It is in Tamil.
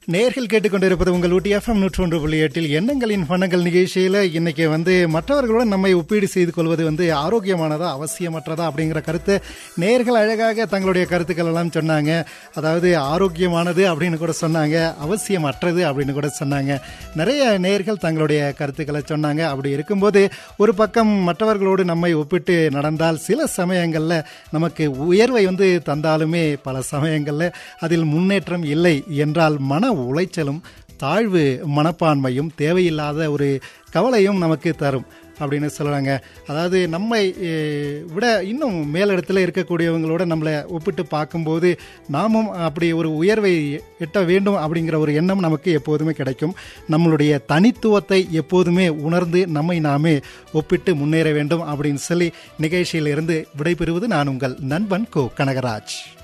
நேர்கள் கேட்டுக்கொண்டிருப்பது உங்கள் ஊட்டி எஃப்எம் நூற்றி ஒன்று புள்ளி எட்டில் எண்ணங்களின் வண்ணங்கள் நிகழ்ச்சியில் இன்னைக்கு வந்து மற்றவர்களுடன் நம்மை ஒப்பீடு செய்து கொள்வது வந்து ஆரோக்கியமானதா அவசியமற்றதா அப்படிங்கிற கருத்தை நேர்கள் அழகாக தங்களுடைய கருத்துக்கள் எல்லாம் சொன்னாங்க அதாவது ஆரோக்கியமானது அப்படின்னு கூட சொன்னாங்க அவசியமற்றது அப்படின்னு கூட சொன்னாங்க நிறைய நேர்கள் தங்களுடைய கருத்துக்களை சொன்னாங்க அப்படி இருக்கும்போது ஒரு பக்கம் மற்றவர்களோடு நம்மை ஒப்பிட்டு நடந்தால் சில சமயங்களில் நமக்கு உயர்வை வந்து தந்தாலுமே பல சமயங்களில் அதில் முன்னேற்றம் இல்லை என்றால் மன உளைச்சலும் தாழ்வு மனப்பான்மையும் தேவையில்லாத ஒரு கவலையும் நமக்கு தரும் அப்படின்னு சொல்கிறாங்க அதாவது நம்மை அஹ், விட இன்னும் மேலிடத்தில் இருக்கக்கூடியவங்களோட நம்மளை ஒப்பிட்டு பார்க்கும்போது நாமும் அப்படி ஒரு உயர்வை எட்ட வேண்டும் அப்படிங்கிற ஒரு எண்ணம் நமக்கு எப்போதுமே கிடைக்கும் நம்மளுடைய தனித்துவத்தை எப்போதுமே உணர்ந்து நம்மை நாமே ஒப்பிட்டு முன்னேற வேண்டும் அப்படின்னு சொல்லி நிகழ்ச்சியிலிருந்து விடைபெறுவது நான் உங்கள் நண்பன் கோ கனகராஜ்